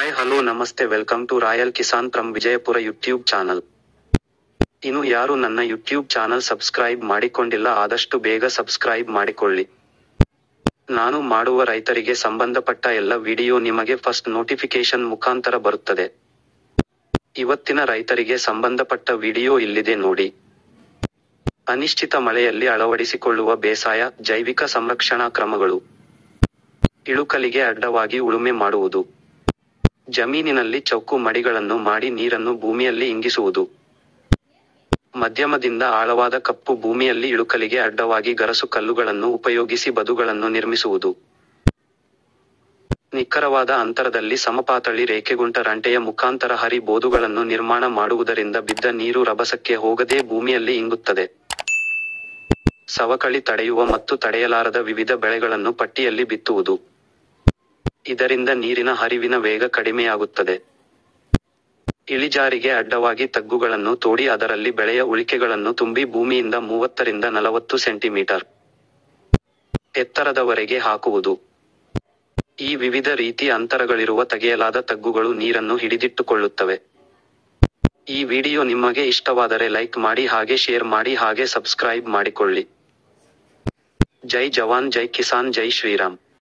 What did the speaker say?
hi hello ನಮಸ್ತೆ welcome to royal Kisan from Vijayapura YouTube channel ಇನ್ನು ಯಾರು ನನ್ನ ಯೂಟ್ಯೂಬ್ ಚಾನಲ್ ಸಬ್ಸ್ಕ್ರೈಬ್ ಮಾಡಿಕೊಂಡಿಲ್ಲ ಆದಷ್ಟು ಬೇಗ ಸಬ್ಸ್ಕ್ರೈಬ್ ಮಾಡಿಕೊಳ್ಳಿ ನಾನು ಮಾಡುವ ರೈತರಿಗೆ ಸಂಬಂಧಪಟ್ಟ ಎಲ್ಲ ವಿಡಿಯೋ ನಿಮಗೆ ಫಸ್ಟ್ ನೋಟಿಫಿಕೇಶನ್ ಮುಖಾಂತರ ಬರುತ್ತದೆ ಇವತ್ತಿನ ರೈತರಿಗೆ ಸಂಬಂಧಪಟ್ಟ ವಿಡಿಯೋ ಇಲ್ಲಿದೆ ನೋಡಿ ಅನಿಶ್ಚಿತ ಮಳೆಯಲ್ಲಿ ಅಳವಡಿಸಿಕೊಳ್ಳುವ ಬೇಸಾಯ ಜೈವಿಕ ಸಂರಕ್ಷಣಾ ಕ್ರಮಗಳು ಇಳುಕಲಿಗೆ ಅಡ್ಡವಾಗಿ ಉಳುಮೆ ಮಾಡುವುದು ಜಮೀನಿನಲ್ಲಿ ಚೌಕು ಮಡಿಗಳನ್ನು ಮಾಡಿ ನೀರನ್ನು ಭೂಮಿಯಲ್ಲಿ ಇಂಗಿಸುವುದು ಮಧ್ಯಮದಿಂದ ಆಳವಾದ ಕಪ್ಪು ಭೂಮಿಯಲ್ಲಿ ಇಳುಕಲಿಗೆ ಅಡ್ಡವಾಗಿ ಗರಸು ಕಲ್ಲುಗಳನ್ನು ಉಪಯೋಗಿಸಿ ಬದುಗಳನ್ನು ನಿರ್ಮಿಸುವುದು ನಿಖರವಾದ ಅಂತರದಲ್ಲಿ ಸಮಪಾತಳಿ ರೇಖೆಗುಂಟ ರಂಟೆಯ ಮುಖಾಂತರ ಹರಿ ಬೋದುಗಳನ್ನು ನಿರ್ಮಾಣ ಮಾಡುವುದರಿಂದ ಬಿದ್ದ ನೀರು ರಭಸಕ್ಕೆ ಹೋಗದೆ ಭೂಮಿಯಲ್ಲಿ ಇಂಗುತ್ತದೆ ಸವಕಳಿ ತಡೆಯುವ ಮತ್ತು ತಡೆಯಲಾರದ ವಿವಿಧ ಬೆಳೆಗಳನ್ನು ಪಟ್ಟಿಯಲ್ಲಿ ಬಿತ್ತುವುದು ಇದರಿಂದ ನೀರಿನ ಹರಿವಿನ ವೇಗ ಕಡಿಮೆಯಾಗುತ್ತದೆ ಇಳಿಜಾರಿಗೆ ಅಡ್ಡವಾಗಿ ತಗ್ಗುಗಳನ್ನು ತೋಡಿ ಅದರಲ್ಲಿ ಬೆಳೆಯ ಉಳಿಕೆಗಳನ್ನು ತುಂಬಿ ಭೂಮಿಯಿಂದ ಮೂವತ್ತರಿಂದ ನಲವತ್ತು ಸೆಂಟಿಮೀಟರ್ ಎತ್ತರದವರೆಗೆ ಹಾಕುವುದು ಈ ವಿವಿಧ ರೀತಿ ಅಂತರಗಳಿರುವ ತೆಗೆಯಲಾದ ತಗ್ಗುಗಳು ನೀರನ್ನು ಹಿಡಿದಿಟ್ಟುಕೊಳ್ಳುತ್ತವೆ ಈ ವಿಡಿಯೋ ನಿಮಗೆ ಇಷ್ಟವಾದರೆ ಲೈಕ್ ಮಾಡಿ ಹಾಗೆ ಶೇರ್ ಮಾಡಿ ಹಾಗೆ ಸಬ್ಸ್ಕ್ರೈಬ್ ಮಾಡಿಕೊಳ್ಳಿ ಜೈ ಜವಾನ್ ಜೈ ಕಿಸಾನ್ ಜೈ ಶ್ರೀರಾಮ್